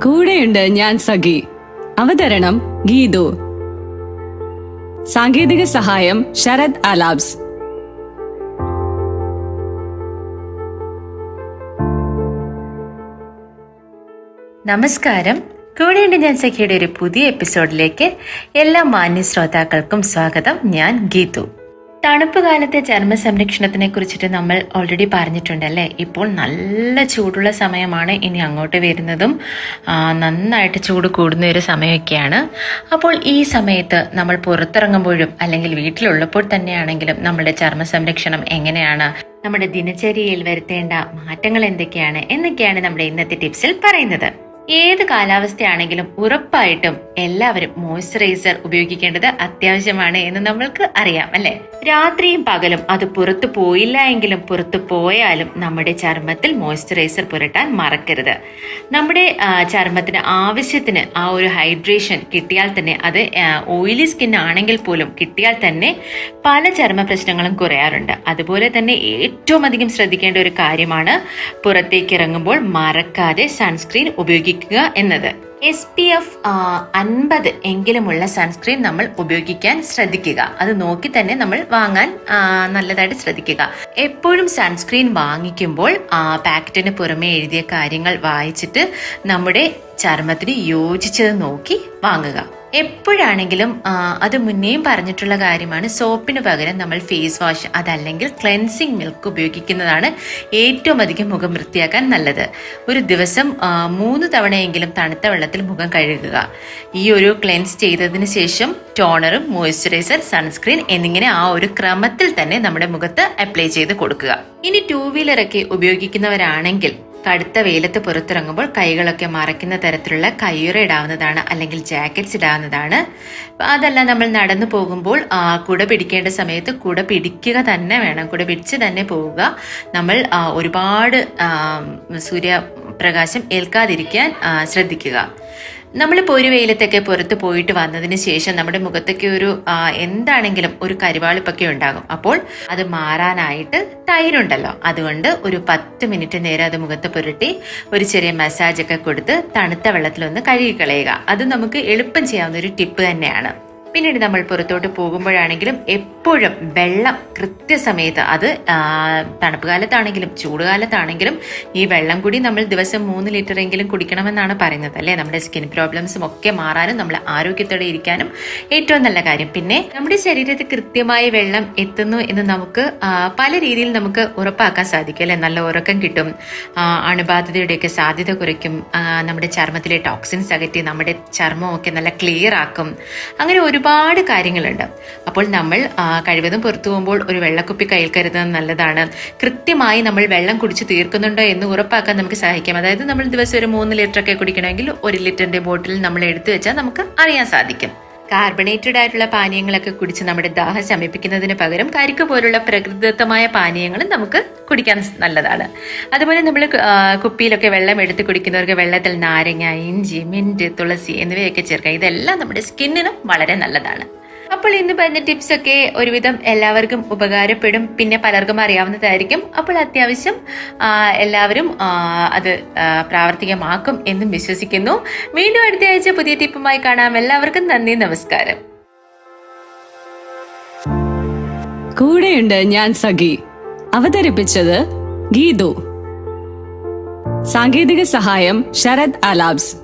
കൂടെയുണ്ട് ഞാൻ സഖി അവതരണം ഗീതു സാങ്കേതിക സഹായം ശരത് അലാബ്സ് നമസ്കാരം കൂടെയുണ്ട് ഞാൻ സഖിയുടെ ഒരു പുതിയ എപ്പിസോഡിലേക്ക് എല്ലാ മാന്യ ശ്രോതാക്കൾക്കും സ്വാഗതം ഞാൻ ഗീതു തണുപ്പ് കാലത്തെ ചർമ്മ സംരക്ഷണത്തിനെ കുറിച്ചിട്ട് നമ്മൾ ഓൾറെഡി പറഞ്ഞിട്ടുണ്ടല്ലേ ഇപ്പോൾ നല്ല ചൂടുള്ള സമയമാണ് ഇനി അങ്ങോട്ട് വരുന്നതും ആ, നന്നായിട്ട് ചൂട് കൂടുന്ന ഒരു സമയമൊക്കെയാണ് അപ്പോൾ ഈ സമയത്ത് നമ്മൾ പുറത്തിറങ്ങുമ്പോഴും അല്ലെങ്കിൽ വീട്ടിലുള്ളപ്പോൾ തന്നെയാണെങ്കിലും നമ്മുടെ ചർമ്മ സംരക്ഷണം എങ്ങനെയാണ് നമ്മുടെ ദിനചര്യയിൽ വരുത്തേണ്ട മാറ്റങ്ങൾ എന്തൊക്കെയാണ് എന്നൊക്കെയാണ് നമ്മുടെ ഇന്നത്തെ ടിപ്സിൽ പറയുന്നത് ഏത് കാലാവസ്ഥയാണെങ്കിലും ഉറപ്പായിട്ടും എല്ലാവരും മോയ്സ്ചറൈസർ ഉപയോഗിക്കേണ്ടത് അത്യാവശ്യമാണ് എന്ന് നമ്മൾക്ക് അറിയാം അല്ലെ രാത്രിയും പകലും അത് പുറത്തു പോയില്ല എങ്കിലും പുറത്തു പോയാലും നമ്മുടെ ചർമ്മത്തിൽ മോയ്സ്ചറൈസർ പുരട്ടാൻ മറക്കരുത് നമ്മുടെ ആ, ചർമ്മത്തിന് ആവശ്യത്തിന് ആ ഒരു ഹൈഡ്രേഷൻ കിട്ടിയാൽ തന്നെ അത് ഓയിലി സ്കിൻ ആണെങ്കിൽ പോലും കിട്ടിയാൽ തന്നെ പല ചർമ്മ പ്രശ്നങ്ങളും കുറയാറുണ്ട് അതുപോലെ തന്നെ ഏറ്റവും അധികം ശ്രദ്ധിക്കേണ്ട ഒരു കാര്യമാണ് പുറത്തേക്ക് ഇറങ്ങുമ്പോൾ മറക്കാതെ സൺസ്ക്രീൻ ഉപയോഗിക്കുക എന്നത് എസ് പി എഫ് അൻപത് എങ്കിലുമുള്ള സൺസ്ക്രീൻ നമ്മൾ ഉപയോഗിക്കാൻ ശ്രദ്ധിക്കുക അത് നോക്കി തന്നെ നമ്മൾ വാങ്ങാൻ ആ, നല്ലതായിട്ട് ശ്രദ്ധിക്കുക എപ്പോഴും സൺസ്ക്രീൻ വാങ്ങിക്കുമ്പോൾ ആ, പാക്കറ്റിന് പുറമെ എഴുതിയ കാര്യങ്ങൾ വായിച്ചിട്ട് നമ്മുടെ ചർമ്മത്തിന് യോജിച്ചത് നോക്കി വാങ്ങുക എപ്പോഴാണെങ്കിലും ആ, അത് മുന്നേയും പറഞ്ഞിട്ടുള്ള കാര്യമാണ് സോപ്പിന് പകരം നമ്മൾ ഫേസ് വാഷ് അതല്ലെങ്കിൽ ക്ലെൻസിങ് മിൽക്ക് ഉപയോഗിക്കുന്നതാണ് ഏറ്റവും അധികം മുഖം വൃത്തിയാക്കാൻ നല്ലത് ഒരു ദിവസം ആ, മൂന്ന് തവണയെങ്കിലും തണുത്ത വെള്ളത്തിൽ മുഖം കഴുകുക ഈ ഒരു ക്ലെൻസ് ചെയ്തതിന് ശേഷം ടോണറും മോയ്സ്ചറൈസർ സൺസ്ക്രീൻ എന്നിങ്ങനെ ആ ഒരു ക്രമത്തിൽ തന്നെ നമ്മുടെ മുഖത്ത് അപ്ലൈ ചെയ്ത് കൊടുക്കുക ഇനി ടൂ വീലറൊക്കെ ഉപയോഗിക്കുന്നവരാണെങ്കിൽ കടുത്ത വെയിലത്ത് പുറത്തിറങ്ങുമ്പോൾ കൈകളൊക്കെ മറയ്ക്കുന്ന തരത്തിലുള്ള കയ്യുറ ഇടാവുന്നതാണ് അല്ലെങ്കിൽ ജാക്കറ്റ്സ് ഇടാവുന്നതാണ് അതല്ല നമ്മൾ നടന്നു പോകുമ്പോൾ ആ, കുട പിടിക്കേണ്ട സമയത്ത് കുട പിടിക്കുക തന്നെ വേണം കുട പിടിച്ച് തന്നെ പോവുക നമ്മൾ ആ, ഒരുപാട് ആ, സൂര്യപ്രകാശം ഏൽക്കാതിരിക്കാൻ ആ, ശ്രദ്ധിക്കുക നമ്മളിപ്പോൾ ഒരു വെയിലത്തൊക്കെ പുറത്ത് പോയിട്ട് വന്നതിന് ശേഷം നമ്മുടെ മുഖത്തൊക്കെ ഒരു ആ, എന്താണെങ്കിലും ഒരു കരിവാളിപ്പൊക്കെ ഉണ്ടാകും അപ്പോൾ അത് മാറാനായിട്ട് തൈരുണ്ടല്ലോ അതുകൊണ്ട് ഒരു പത്ത് മിനിറ്റ് നേരം അത് മുഖത്ത് പുരട്ടി ഒരു ചെറിയ മസാജ് ഒക്കെ കൊടുത്ത് തണുത്ത വെള്ളത്തിലൊന്ന് കഴുകി കളയുക അത് നമുക്ക് എളുപ്പം ചെയ്യാവുന്ന ഒരു ടിപ്പ് തന്നെയാണ് പിന്നീട് നമ്മൾ പുറത്തോട്ട് പോകുമ്പോഴാണെങ്കിലും എപ്പോഴും വെള്ളം കൃത്യസമയത്ത് അത് ആ, തണുപ്പ് കാലത്താണെങ്കിലും ചൂടുകാലത്താണെങ്കിലും ഈ വെള്ളം കൂടി നമ്മൾ ദിവസം മൂന്ന് ലിറ്റർ എങ്കിലും കുടിക്കണമെന്നാണ് പറയുന്നത് അല്ലേ നമ്മുടെ സ്കിൻ പ്രോബ്ലംസും ഒക്കെ മാറാനും നമ്മൾ ആരോഗ്യത്തോടെ ഇരിക്കാനും ഏറ്റവും നല്ല കാര്യം പിന്നെ നമ്മുടെ ശരീരത്തിൽ കൃത്യമായി വെള്ളം എത്തുന്നു എന്ന് നമുക്ക് ആ, പല രീതിയിൽ നമുക്ക് ഉറപ്പാക്കാൻ സാധിക്കും അല്ലെ നല്ല ഉറക്കം കിട്ടും ആ, അണുബാധിതയുടെയൊക്കെ സാധ്യത കുറയ്ക്കും ആ, നമ്മുടെ ചർമ്മത്തിലെ ടോക്സിൻസ് അകറ്റി നമ്മുടെ ചർമ്മമൊക്കെ നല്ല ക്ലിയർ ആക്കും അങ്ങനെ ഒരുപാട് കാര്യങ്ങളുണ്ട് അപ്പോൾ നമ്മൾ ആ, കഴിവതും പുറത്തു പോകുമ്പോൾ ഒരു വെള്ളക്കുപ്പി കയ്യിൽ കരുതുന്നത് നല്ലതാണ് കൃത്യമായി നമ്മൾ വെള്ളം കുടിച്ച് തീർക്കുന്നുണ്ടോ എന്ന് ഉറപ്പാക്കാൻ നമുക്ക് സഹായിക്കാം അതായത് നമ്മൾ ദിവസം ഒരു മൂന്ന് ലിറ്റർ ഒക്കെ കുടിക്കണമെങ്കിൽ ഒരു ലിറ്ററിന്റെ ബോട്ടിൽ നമ്മൾ എടുത്തു വെച്ചാൽ നമുക്ക് അറിയാൻ സാധിക്കും കാർബണേറ്റഡ് ആയിട്ടുള്ള പാനീയങ്ങളൊക്കെ കുടിച്ച് നമ്മുടെ ദാഹം ശമിപ്പിക്കുന്നതിന് പകരം കരിക്ക് പോലുള്ള പ്രകൃതിദത്തമായ പാനീയങ്ങളും നമുക്ക് കുടിക്കാൻ നല്ലതാണ് അതുപോലെ നമ്മൾ കുപ്പിയിലൊക്കെ വെള്ളം എടുത്ത് കുടിക്കുന്നവർക്ക് വെള്ളത്തിൽ നാരങ്ങ ഇഞ്ചി മിന്റ് തുളസി എന്നിവയൊക്കെ ചേർക്കാം ഇതെല്ലാം നമ്മുടെ സ്കിന്നിനും വളരെ നല്ലതാണ് അപ്പോൾ ഇന്ന് പറഞ്ഞ ടിപ്സ് ഒക്കെ ഒരുവിധം എല്ലാവർക്കും ഉപകാരപ്പെടും പിന്നെ പലർക്കും അറിയാവുന്നതായിരിക്കും അപ്പോൾ അത്യാവശ്യം ആ, എല്ലാവരും ആ, അത് ആ, പ്രാവർത്തികമാക്കും എന്നും വിശ്വസിക്കുന്നു വീണ്ടും അടുത്ത ആഴ്ച പുതിയ ടിപ്പുമായി കാണാം എല്ലാവർക്കും നന്ദി നമസ്കാരം കൂടെയുണ്ട് ഞാൻ സഖി അവതരിപ്പിച്ചത് ഗീതു സാങ്കേതിക സഹായം ശരത് അലാബ്സ്